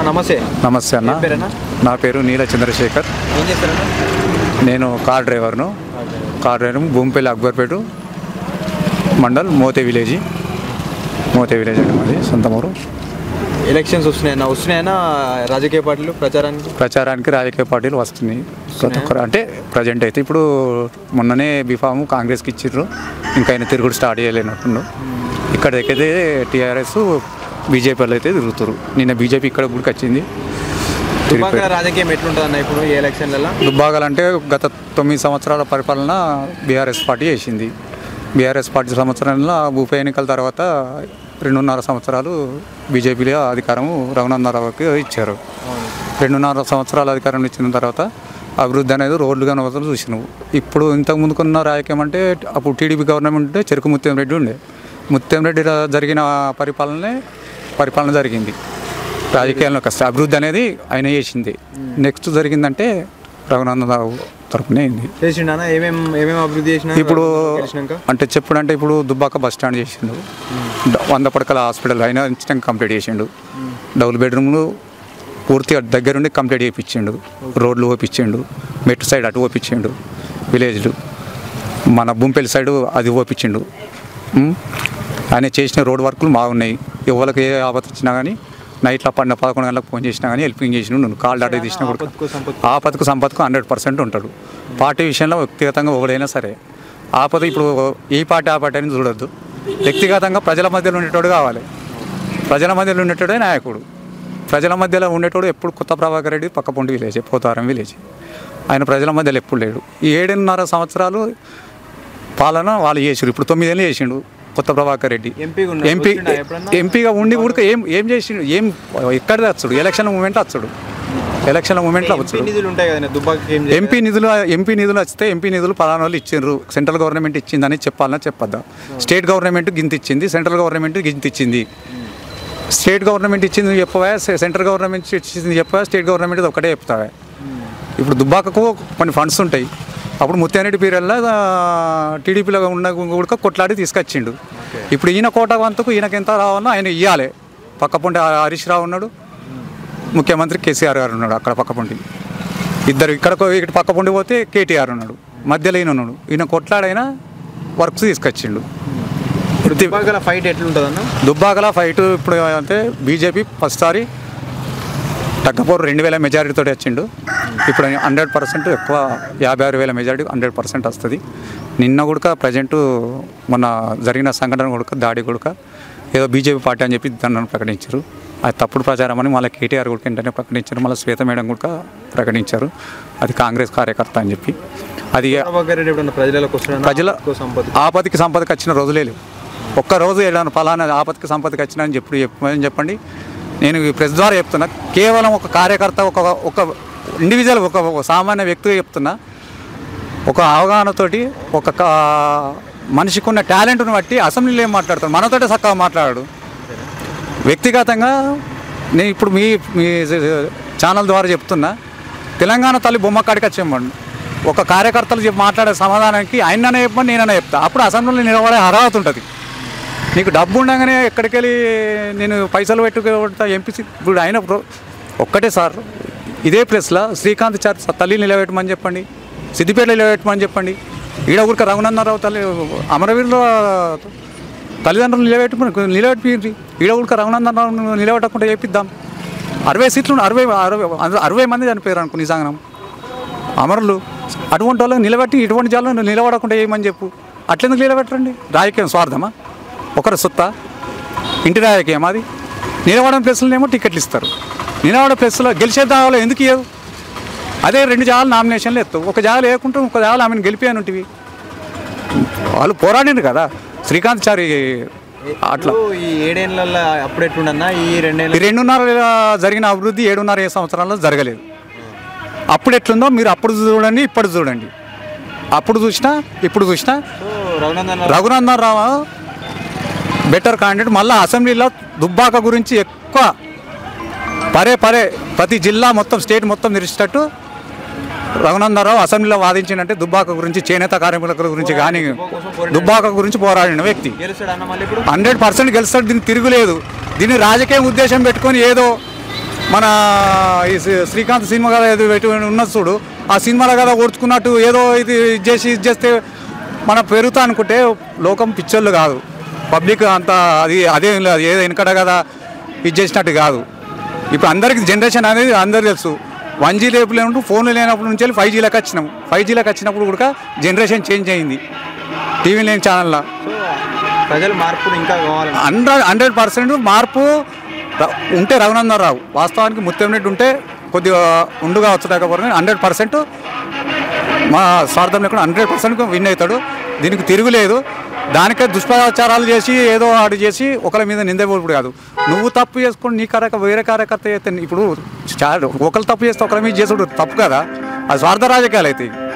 నమస్తే నమస్తే అన్న ఏం పేరన్నా? నా పేరు నీల చంద్రశేఖర్ ఏం చేస్తారన్నా నేను కార్ డ్రైవర్ను car driver Bhoomipalli Akbarpeta mandal Mothe village Mothe village అండి మాది సొంత ఊరు ఎలక్షన్స్ వస్తున్నాయన్నా వస్తున్నాయన్నా రాజకీయ పార్టీలు ప్రచారానికి ప్రచారానికి రాజకీయ పార్టీలు వస్తున్నాయి ప్రతి ఒక్కరు అంటే ప్రజెంట్ అయితే ఇప్పుడు మొన్ననే బీఫామ్ కాంగ్రెస్కి ఇచ్చిర్రు ఇంకా ఆయన తిరుగుడు స్టార్ట్ చేయలేనట్టుండు ఇక్కడికైతే టీఆర్ఎస్ బీజేపీ వాళ్ళు అయితే తిరుగుతారు నిన్న బీజేపీ ఇక్కడ గుడికి వచ్చింది దుబ్బాక రాజకీయం ఎట్లుంటుందన్న ఇప్పుడు ఈ ఎలక్షన్లలో దుబ్బాగాలంటే గత తొమ్మిది సంవత్సరాల పరిపాలన బీఆర్ఎస్ పార్టీ చేసింది బీఆర్ఎస్ పార్టీ సంవత్సరంలో ఉప ఎన్నికల తర్వాత రెండున్నర సంవత్సరాలు బీజేపీలో అధికారం రఘునందరావుకి ఇచ్చారు రెండున్నర సంవత్సరాల అధికారం ఇచ్చిన తర్వాత అభివృద్ధి అనేది రోడ్లు కానీ వదలు చూసినావు ఇప్పుడు ఇంతకు ముందుకున్న రాజకీయం అంటే అప్పుడు టీడీపీ గవర్నమెంట్ ఉంటే చెరుకు ముత్యం రెడ్డి ఉండే ముత్యం రెడ్డి రా- జరిగిన పరిపాలనే పరిపాలన జరిగింది రాజకీయాల్లోకి వస్తే అభివృద్ధి అనేది ఆయన చేసింది నెక్స్ట్ జరిగిందంటే రఘునందరావు తరపునే అయింది చేసిండన్న ఏమేం ఏమేం అభివృద్ధి చేసిన ఇప్పుడు గెలిచినాక అంటే చెప్పుడంటే ఇప్పుడు దుబ్బాక బస్ స్టాండ్ చేసిండు ద- వంద పడకల హాస్పిటల్ అయినా ఇన్స్టెంట్ కంప్లీట్ చేసిండు డబుల్ బెడ్రూమ్లు పూర్తిగా దగ్గరుండి కంప్లీట్ చేయించిండు రోడ్లు ఓపించిండు మెట్టు సైడ్ అటు ఓపించిండు విలేజ్లు మన బుంపెల్లి సైడ్ అది ఓపించిండు ఉమ్. ఆయన చేసిన రోడ్ వర్కులు బాగున్నాయి ఎవరికి ఏ ఆపద వచ్చినా కానీ నైట్లో పన్నెండు పదకొండు గంటలకు ఫోన్ చేసినా కానీ హెల్పింగ్ చేసిన నువ్వు కాల్ డాటా తీసినా కూడా ఆపత్కు సంపత్కు. ఆపదకు సంపదకు హండ్రెడ్ పర్సెంట్ ఉంటాడు పార్టీ విషయంలో వ్యక్తిగతంగా ఎవడైనా సరే ఆపద ఇప్పుడు ఈ పార్టీ ఆ పార్టీ అని చూడొద్దు వ్యక్తిగతంగా ప్రజల మధ్యలో ఉండేటోడు కావాలి ప్రజల మధ్యలో ఉండేటోడే నాయకుడు ప్రజల మధ్యలో ఉండేటోడు ఎప్పుడు కొత్త ప్రభాకర్ రెడ్డి పక్కపొంటి విలేజ్ పోతారం విలేజ్ ఆయన ప్రజల మధ్యలో ఎప్పుడు లేడు ఈ ఏడున్నర సంవత్సరాలు పాలన వాళ్ళు చేసారు ఇప్పుడు తొమ్మిదేళ్ళు చేసిండు కొత్త ప్రభాకర్ రెడ్డి ఎంపీగా ఉన్నాడు. ఎంపీ వచ్చిండా ఎప్పుడన్నా? ఎంపీగా ఉండి కూడా ఏం ఏం చేసిండు ఏం ఎక్కడ వచ్చాడు ఎలక్షన్ మూమెంట్ వచ్చాడు ఎలక్షన్ మూమెంట్లో ఎంపీ వచ్చాడు నిధులు ఉంటాయి కదా దుబ్బాకి ఏం ఎంపీ నిధులు ఎంపీ నిధులు వస్తే ఎంపీ నిధులు పలానా వాళ్ళు ఇచ్చిండ్రు సెంట్రల్ గవర్నమెంట్ ఇచ్చిందని చెప్పాలన్నా చెప్పొద్దా స్టేట్ గవర్నమెంట్ గింత ఇచ్చింది సెంట్రల్ గవర్నమెంట్ గింత ఇచ్చింది స్టేట్ గవర్నమెంట్ ఇచ్చింది చెప్పవా సె- సెంట్రల్ గవర్నమెంట్ ఇచ్చింది చెప్పవా స్టేట్ గవర్నమెంట్ ఒకటే చెప్తావా ఇప్పుడు దుబ్బాకకు కొన్ని ఫండ్స్ ఉంటాయి అప్పుడు ముత్యారెడ్డి పీరియడ్లో టీడీపీలో ఉన్న కూడా కొట్లాడి తీసుకొచ్చిండు ఇప్పుడు ఈయన కోట వంతుకు ఈయనకి ఎంత రావాలో ఆయన ఇవ్వాలి పక్కపొంటి హరీష్ రావు ఉన్నాడు ముఖ్యమంత్రి కేసీఆర్ గారు ఉన్నాడు అక్కడ పక్కపొంటి ఇద్దరు ఇక్కడ ఇటు పక్కపొండి పోతే కేటీఆర్ ఉన్నాడు మధ్యలో ఈయన ఉన్నాడు ఈయన కొట్లాడైనా వర్క్స్ తీసుకొచ్చిండు ఇప్పుడు దుబ్బాకల ఫైట్ ఎట్లుంటుందన్న దుబ్బాకల ఫైట్ ఇప్పుడు అంటే బీజేపీ ఫస్ట్ సారి తగ్గపోరు రెండు వేల మెజారిటీతో వచ్చిండు ఇప్పుడు హండ్రెడ్ పర్సెంట్ ఎక్కువ యాభై ఆరు వేల మెజారిటీ హండ్రెడ్ పర్సెంట్ వస్తుంది నిన్న కూడా ప్రజెంట్ మొన్న జరిగిన సంఘటన కూడా దాడి కూడా ఏదో బీజేపీ పార్టీ అని చెప్పి దాన్ని ప్రకటించారు అది తప్పుడు ప్రచారం అని మళ్ళీ కేటీఆర్ కూడా వెంటనే ప్రకటించారు మళ్ళీ శ్వేత మేడం కూడా ప్రకటించారు అది కాంగ్రెస్ కార్యకర్త అని చెప్పి అది ప్రభాకర్ రెడ్డి ఎప్పుడన్నా ప్రజలకు వస్తున్నాడు ప్రజల సంపద ఆపదకి సంపదకి వచ్చిన రోజులే లేవు ఒక్క రోజు ఏదైనా ఫలానా ఆపదకి సంపదకి వచ్చిన అని చెప్పి చెప్పమని చెప్పండి నేను ఈ ప్రెస్ ద్వారా చెప్తున్నా కేవలం ఒక కార్యకర్త ఒక ఒక ఇండివిజువల్ ఒక ఒక సామాన్య వ్యక్తిగా చెప్తున్నా ఒక అవగాహనతోటి ఒక కా- మనిషికి ఉన్న టాలెంట్ని బట్టి అసెంబ్లీలో ఏం మాట్లాడతాడు మనతోటే చక్కగా మాట్లాడాడు వ్యక్తిగతంగా నేను ఇప్పుడు మీ మీ ఛానల్ ద్వారా చెప్తున్నా తెలంగాణ తల్లి బొమ్మ కాడికి వచ్చేయమండి ఒక కార్యకర్తలు చెప్పి మాట్లాడే సమాధానానికి ఆయననే చెప్పమని నేననే చెప్తా అప్పుడు అసెంబ్లీలో నిలబడే అర్హత ఉంటుంది నీకు డబ్బు ఉండగానే ఎక్కడికి వెళ్ళి నేను పైసలు పెట్టుకుంటా ఎంపీ ఇప్పుడు ఆయన ప్రో- ఒక్కటే సార్ ఇదే ప్లేస్లో శ్రీకాంత్ చార్ తల్లి నిలబెట్టమని చెప్పండి సిద్దిపేట నిలబెట్టమని చెప్పండి ఈడ ఊరిక రఘునందనరావు తల్లి అమరవీరులో తల్లిదండ్రులు నిలబెట్టుకుని నిలబెట్టి ఈడ ఊరిక రఘునందనరావు నిలబెట్టకుండా చేపిద్దాం అరవై సీట్లు అరవై అరవై అరవై మంది చనిపోయారు అనుకో నిజంగా అమరులు అటువంటి వాళ్ళని నిలబెట్టి ఇటువంటి జాలను నిలబడకుండా ఏమని చెప్పు అట్లెందుకు నిలబెట్టండి రాజకీయం స్వార్థమా ఒకరి సొత్త ఇంటి రాజకీయం అది నిలబడడం ప్లేస్లోనేమో టికెట్లు ఇస్తారు నిలబడే ప్లేస్లో గెలిచే దావాలో ఎందుకు ఇవ్వదు అదే రెండు జాగాలు నామినేషన్లు ఎత్తావు ఒక జాగా లేకుంటే ఒక జాగాలు ఆమెను గెలిపాను ఉంటివి వాళ్ళు పోరాడిండు కదా శ్రీకాంత్ చారి అట్లా ఇప్పుడు ఈ ఏడేళ్ళల్లో అప్పుడు ఎట్లుండన్నా ఈ రెండేళ్ళ ఈ రెండున్నర జరిగిన అభివృద్ధి ఏడున్నర ఏ సంవత్సరాల్లో జరగలేదు అప్పుడు ఎట్లుందో మీరు అప్పుడు చూడండి ఇప్పుడు చూడండి అప్పుడు చూసినా ఇప్పుడు చూసినా so Raghunandan Raghunandan Rao better candidate మళ్ళీ అసెంబ్లీలో దుబ్బాక గురించి ఎక్కువ పరే పరే ప్రతి జిల్లా మొత్తం స్టేట్ మొత్తం నిలిచేటట్టు రఘునందన్ రావు అసెంబ్లీలో వాదించినంటే దుబ్బాక గురించి చేనేత కార్మికుల గురించి కానీ దుబ్బాక గురించి పోరాడిన వ్యక్తి గెలుస్తాడు అన్న మళ్ళీ ఇప్పుడు హండ్రెడ్ పర్సెంట్ గెలుస్తాడు దీనికి తిరుగులేదు దీన్ని రాజకీయ ఉద్దేశం పెట్టుకొని ఏదో మన ఈ శ్రీ- శ్రీకాంత్ సినిమా కదా ఏదో పెట్టి ఉన్నది చూడు ఆ సినిమాలో కదా ఓడ్చుకున్నట్టు ఏదో ఇది ఇది చేసి ఇది చేస్తే మన పెరుగుతా అనుకుంటే లోకం పిక్చర్లు కాదు పబ్లిక్ అంతా అది అదేం లేదు ఏదో వెనకట కదా ఇది చేసినట్టు కాదు ఇప్పుడు అందరికి జనరేషన్ అనేది అందరికి తెలుసు వన్ జీ లేపు లేనప్పుడు ఫోన్లు లేనప్పటి నుంచి వెళ్ళి ఫైవ్ జీలోకి వచ్చినాం ఫైవ్ జీలోకి వచ్చినప్పుడు కూడా జనరేషన్ చేంజ్ అయింది టీవీ లేని ఛానల్లో సో ప్రజలు మార్పులు ఇంకా కావాలని హండ్రెడ్ హండ్రెడ్ పర్సెంట్ మార్పు ర- ఉంటే రఘునందన్ రావు వాస్తవానికి ముత్యంరెడ్డి ఉంటే కొద్దిగా ఉండుగా వచ్చేటప్పుడు హండ్రెడ్ పర్సెంట్ మా స్వార్థం లేకుండా హండ్రెడ్ పర్సెంట్ విన్ అవుతాడు దీనికి తిరుగులేదు దానికే దుష్ప్రచారాలు చేసి ఏదో ఆడు చేసి ఒకరి మీద నిందపోడు కాదు నువ్వు తప్పు చేసుకుని నీ కార్యక వేరే కార్యకర్త అయితే ఇప్పుడు చా- ఒకరు తప్పు చేస్తే ఒకరి మీద చేసుడు తప్పు కదా అది స్వార్థ రాజకీయాలు అవుతాయి